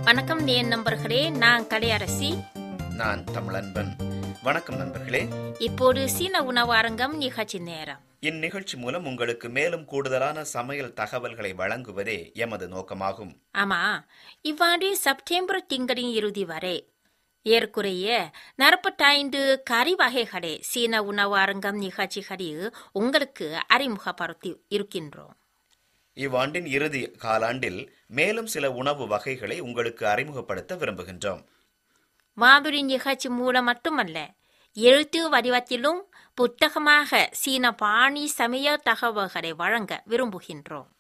வணக்கம் நேன் நண்பர்களே நான் கலையரசி நான் தமிழன்பன் வணக்கம் நண்பர்களே இப்போது சீன உணவு அரங்கம் நிகழ்ச்சி நேரம் இந்நிகழ்ச்சி மூலம் உங்களுக்கு மேலும் கூடுதலான சமையல் தகவல்களை வழங்குவதே எமது நோக்கமாகும் ஆமா இவ்வாண்டு செப்டம்பர் திங்களின் இறுதி வரை ஏறக்குறைய நாற்பத்தைந்து கறி வகைகளை சீன உணவு அரங்கம் நிகழ்ச்சிகளில் உங்களுக்கு அறிமுகப்படுத்தி இருக்கின்றோம் இவ்வாண்டின் இறுதி காலாண்டில் மேலும் சில உணவு வகைகளை உங்களுக்கு அறிமுகப்படுத்த விரும்புகின்றோம் மாதிரி நிகழ்ச்சி மூலம் மட்டுமல்ல எழுத்து வடிவத்திலும் புத்தகமாக சீன பாணி சமையல் தகவல்களை வழங்க விரும்புகின்றோம்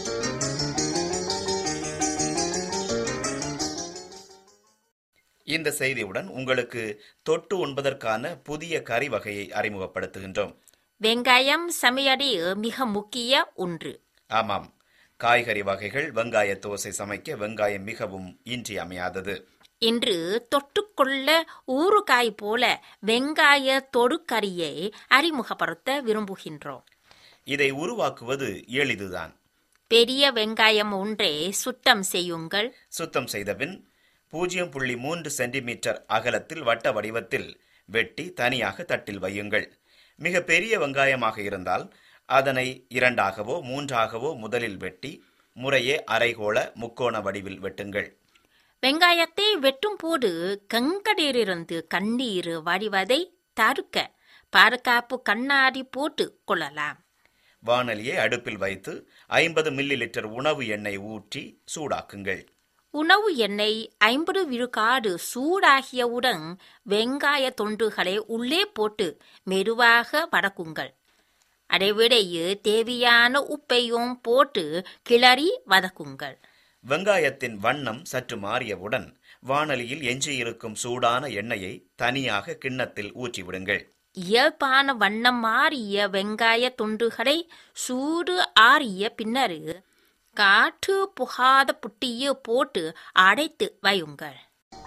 இந்த செய்தியுடன் உங்களுக்கு தொட்டு உண்பதற்கான புதிய கறி வகையை அறிமுகப்படுத்துகின்றோம் வெங்காயம் சமையலில் மிக முக்கிய ஒன்று ஆமாம் காய்கறி வகைகள் வெங்காய தோசை சமைக்க வெங்காயம் மிகவும் இன்றியமையாதது இன்று தொட்டுக்கொள்ள ஊறுகாய் போல வெங்காய தொடுக்கறியை அறிமுகப்படுத்த விரும்புகின்றோம் இதை உருவாக்குவது எளிதுதான் பெரிய வெங்காயம் ஒன்றை சுத்தம் செய்யுங்கள் சுத்தம் செய்தபின் பூஜ்ஜியம் புள்ளி மூன்று சென்டிமீட்டர் அகலத்தில் வட்ட வடிவத்தில் வெட்டி தனியாக தட்டில் வையுங்கள் மிக பெரிய வெங்காயமாக இருந்தால் அதனை இரண்டாகவோ மூன்றாகவோ முதலில் வெட்டி முறையே அரைகோள முக்கோண வடிவில் வெட்டுங்கள் வெங்காயத்தை வெட்டும் போது கங்கடிலிருந்து கண்ணீர் வடிவதை தடுக்க பாதுகாப்பு கண்ணாடி போட்டு கொள்ளலாம் வாணலியை அடுப்பில் வைத்து ஐம்பது மில்லி லிட்டர் உணவு எண்ணெய் ஊற்றி சூடாக்குங்கள் உணவு எண்ணெய் ஐம்பது விழுக்காடு சூடாகியவுடன் வெங்காய தொண்டுகளை உள்ளே போட்டு மெதுவாக வதக்குங்கள் அடைவிடையே தேவையான உப்பையும் போட்டு கிளறி வதக்குங்கள் வெங்காயத்தின் வண்ணம் சற்று மாறியவுடன் வாணலியில் எஞ்சியிருக்கும் சூடான எண்ணெயை தனியாக கிண்ணத்தில் ஊற்றிவிடுங்கள் இயல்பான வண்ணம் மாறிய வெங்காய துண்டுகளை சூடு ஆறிய பின்னர் காற்று புகாத புட்டியை போட்டு அடைத்து வையுங்கள்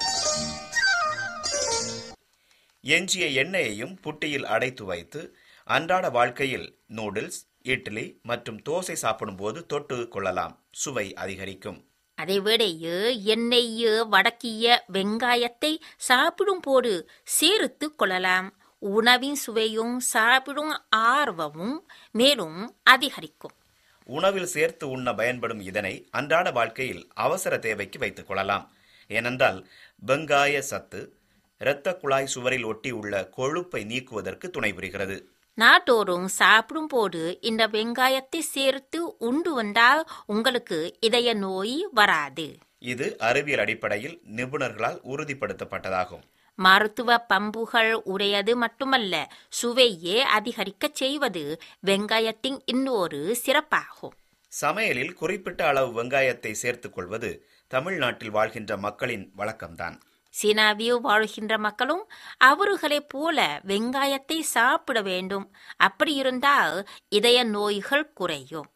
எஞ்சிய எண்ணெயையும் புட்டியில் அடைத்து வைத்து அன்றாட வாழ்க்கையில் நூடுல்ஸ் இட்லி மற்றும் தோசை சாப்பிடும்போது தொட்டு கொள்ளலாம் சுவை அதிகரிக்கும் அதைவிடையே எண்ணெய் வடக்கிய வெங்காயத்தை சாப்பிடும் போது சேர்த்து கொள்ளலாம் உணவின் சுவையும் சாப்பிடும் ஆர்வமும் மேலும் அதிகரிக்கும் உணவில் சேர்த்து உண்ண பயன்படும் இதனை அன்றாட வாழ்க்கையில் அவசர தேவைக்கு வைத்துக் கொள்ளலாம் ஏனென்றால் வெங்காய சத்து இரத்த குழாய் சுவரில் ஒட்டியுள்ள கொழுப்பை நீக்குவதற்கு துணை புரிகிறது நாட்டோறும் சாப்பிடும் போது இந்த வெங்காயத்தை சேர்த்து உண்டு வந்தால் உங்களுக்கு இதய நோய் வராது இது அறிவியல் அடிப்படையில் நிபுணர்களால் உறுதிப்படுத்தப்பட்டதாகும் மருத்துவ பண்புகள் உடையது மட்டுமல்ல சுவையே அதிகரிக்கச் செய்வது வெங்காயத்தின் இன்னொரு சிறப்பாகும் சமையலில் குறிப்பிட்ட அளவு வெங்காயத்தை சேர்த்துக் கொள்வது தமிழ்நாட்டில் வாழ்கின்ற மக்களின் வழக்கம்தான் சீனாவில் வாழ்கின்ற மக்களும் அவர்களைப் போல வெங்காயத்தை சாப்பிட வேண்டும் அப்படி இருந்தால் இதய நோய்கள் குறையும்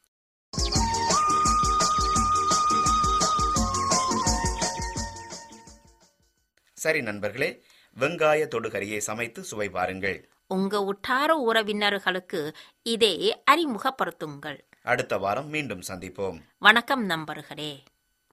சரி நண்பர்களே வெங்காய தொடுகரியை சமைத்து சுவை பாருங்கள் உங்க உற்றார உறவினர்களுக்கு இதை அறிமுகப்படுத்துங்கள் அடுத்த வாரம் மீண்டும் சந்திப்போம் வணக்கம் நண்பர்களே